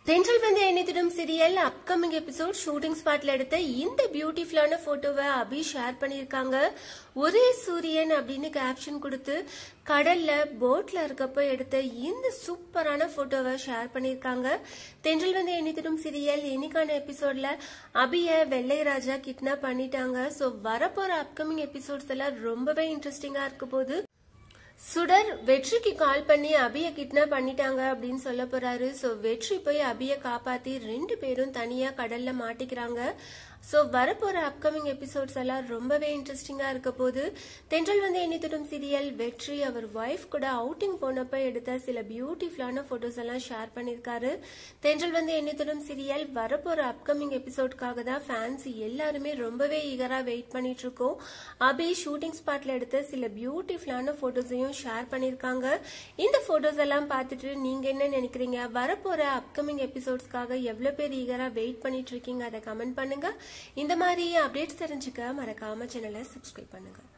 தென்றல் வந்து எண்ணித்திடும் சீரியல் அப்கமிங் எபிசோட் ஷூட்டிங் ஸ்பாட்ல எடுத்த இந்த பியூட்டிஃபுல்லான போட்டோவை அபி ஷேர் பண்ணியிருக்காங்க ஒரே சூரியன் அப்படின்னு கேப்ஷன் கொடுத்து கடல்ல போட்ல இருக்கப்ப எடுத்த இந்த சூப்பரான போட்டோவை ஷேர் பண்ணியிருக்காங்க தென்றல் வந்து எண்ணித்திடும் சீரியல் இன்னைக்கான எபிசோட்ல அபிய வெள்ளை ராஜா கிட்னாப் பண்ணிட்டாங்க ஸோ வரப்போற அப்கமிங் எபிசோட்ஸ் எல்லாம் ரொம்பவே இன்ட்ரெஸ்டிங்கா இருக்க போகுது சுடர் வெற்றிக்கு கால் பண்ணி அபிய கிட்னாப் பண்ணிட்டாங்க அப்படின்னு சொல்ல போறாரு சோ வெற்றி போய் அபிய காப்பாத்தி ரெண்டு பேரும் தனியா கடல்ல மாட்டிக்கிறாங்க சோ வரப்போற அப்கமிங் எபிசோட்ஸ் எல்லாம் ரொம்பவே இன்ட்ரெஸ்டிங்கா இருக்க போது தென்றல் வந்து எண்ணித்திடும் சீரியல் வெற்றி அவர் ஒய்ஃப் கூட அவுட்டிங் போனப்ப எடுத்த சில பியூட்டிஃபுல்லான போட்டோஸ் எல்லாம் ஷேர் பண்ணிருக்காரு தென்றல் வந்து எண்ணித்திடும் சீரியல் வரப்போற அப்கமிங் எபிசோட்காக தான் ஃபேன்ஸ் எல்லாருமே ரொம்பவே ஈகரா வெயிட் பண்ணிட்டு இருக்கோம் அபி ஷூட்டிங் ஸ்பாட்ல எடுத்த சில பியூட்டிஃபுல்லான போட்டோஸையும் ஷேர் பண்ணிருக்காங்க இந்த போட்டோஸ் எல்லாம் பார்த்துட்டு நீங்க என்ன நினைக்கிறீங்க வரப்போற அப்கமிங் எபிசோட்ஸ்க்காக எவ்வளவு பேர் ஈகரா வெயிட் பண்ணிட்டு இருக்கீங்க அதை கமெண்ட் பண்ணுங்க இந்த மாதிரி அப்டேட்ஸ் தெரிஞ்சுக்க மறக்காம சேனலை சப்ஸ்கிரைப் பண்ணுங்க